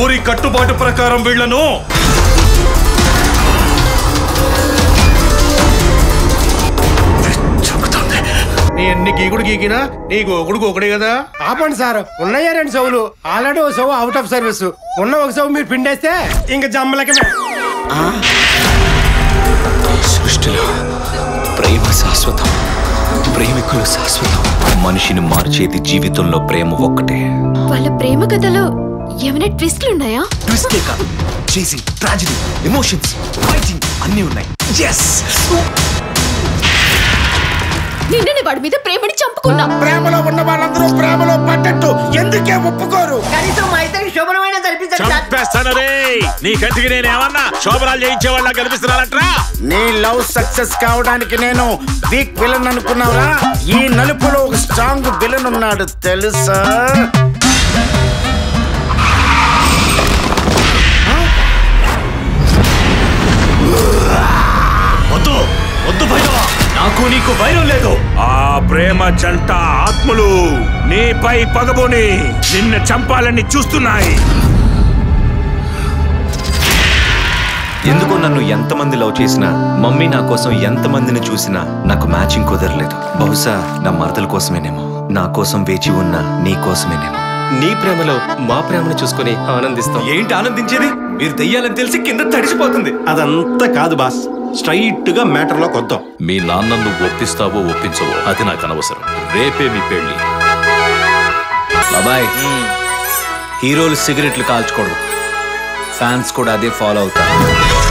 ఊరి కట్టుబాటు ప్రకారం వీళ్లను నీ ఎన్ని గీకుడు గీకినా నీ గోకుడు గోకుడే కదా ఆపండి సార్ ఉన్నాయా రెండు సౌలు ఆల్రెడీ ఒక సౌ అవుట్ ఆఫ్ సర్వీస్ ఉన్న ఒక సౌ మీరు పిండేస్తే ఇంకా జమ్మలకమే సృష్టిలో ప్రేమ శాశ్వతం ప్రేమికులు శాశ్వతం మనిషిని మార్చేది జీవితంలో ప్రేమ ఒక్కటే వాళ్ళ ప్రేమ కథలో ఏమైనా ట్విస్ట్లు ఉన్నాయా ట్విస్టే కాదు చేసింగ్ ట్రాజడీ ఎమోషన్స్ ఫైటింగ్ అన్నీ ఉన్నాయి ఎస్ నిన్ననే వాడి మీద ప్రేమని చంపుకున్నా ప్రేమలో ఉన్న వాళ్ళందరూ ప్రేమలో పడ్డట్టు ఎందుకే ఒప్పుకోరు కనీసం మా ఇద్దరికి శుభ్రమైన జరిపించండి సార్ చంపేస్తానరే నీ కంటికి నేనేమన్నా శోభనాలు చేయించే వాళ్ళ కనిపిస్తున్నానట్రా నీ లవ్ సక్సెస్ కావడానికి నేను వీక్ విలన్ అనుకున్నావురా ఈ నలుపులో ఒక స్ట్రాంగ్ విలన్ ఉన్నాడు తెలుసా వద్దు వద్దు భైరవ నాకు నీకు వైరం లేదు ఆ ప్రేమ జంట ఆత్మలు నీపై పగబోని నిన్ను చంపాలని చూస్తున్నాయి ఎందుకో నన్ను ఎంతమంది లవ్ చేసినా మమ్మీ నా కోసం ఎంతమందిని చూసినా నాకు మ్యాచింగ్ కుదరలేదు బహుశా నా మరదల కోసమేనేమో నా కోసం వేచి ఉన్న నీ కోసమేనేమో నీ ప్రేమలో మా ప్రేమను చూసుకొని ఆనందిస్తాం ఏంటి ఆనందించేది మీరు దెయ్యాలని తెలిసి కింద తడిసిపోతుంది అదంతా కాదు బాస్ స్ట్రైట్ గా మ్యాటర్ లోకి వద్దాం మీ నాన్నను ఒప్పిస్తావో ఒప్పించవో అది నాకు అనవసరం రేపే మీ పెళ్లి బాబాయ్ హీరోలు సిగరెట్లు కాల్చకూడదు ఫ్యాన్స్ కూడా అదే ఫాలో అవుతారు